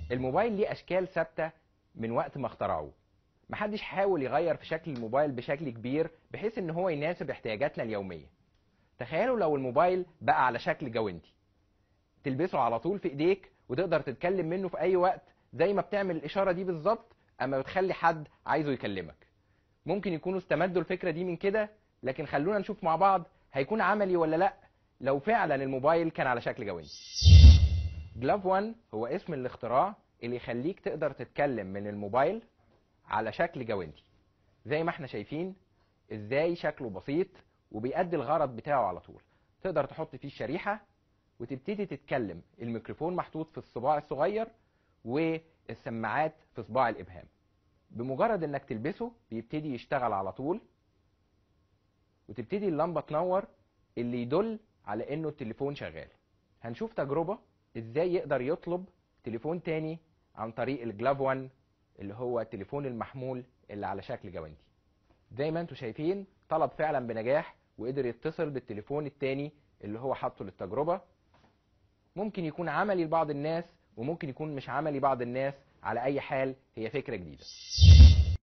الموبايل ليه اشكال ثابته من وقت ما اخترعوه محدش حاول يغير في شكل الموبايل بشكل كبير بحيث ان هو يناسب احتياجاتنا اليوميه تخيلوا لو الموبايل بقى على شكل جوانتي تلبسه على طول في ايديك وتقدر تتكلم منه في اي وقت زي ما بتعمل الاشاره دي بالظبط اما بتخلي حد عايزه يكلمك ممكن يكونوا استمدوا الفكره دي من كده لكن خلونا نشوف مع بعض هيكون عملي ولا لا لو فعلا الموبايل كان على شكل جوانتي جلاف 1 هو اسم الاختراع اللي يخليك تقدر تتكلم من الموبايل على شكل جوانتي زي ما احنا شايفين ازاي شكله بسيط وبيأدي الغرض بتاعه على طول تقدر تحط فيه الشريحة وتبتدي تتكلم الميكروفون محطوط في الصباع الصغير والسماعات في صباع الإبهام بمجرد انك تلبسه بيبتدي يشتغل على طول وتبتدي اللمبة تنور اللي يدل على انه التليفون شغال هنشوف تجربة ازاي يقدر يطلب تليفون تاني عن طريق الجلاف 1 اللي هو التليفون المحمول اللي على شكل جوانتي زي ما انتم شايفين طلب فعلا بنجاح وقدر يتصل بالتليفون التاني اللي هو حاطه للتجربة ممكن يكون عملي لبعض الناس وممكن يكون مش عملي بعض الناس على اي حال هي فكرة جديدة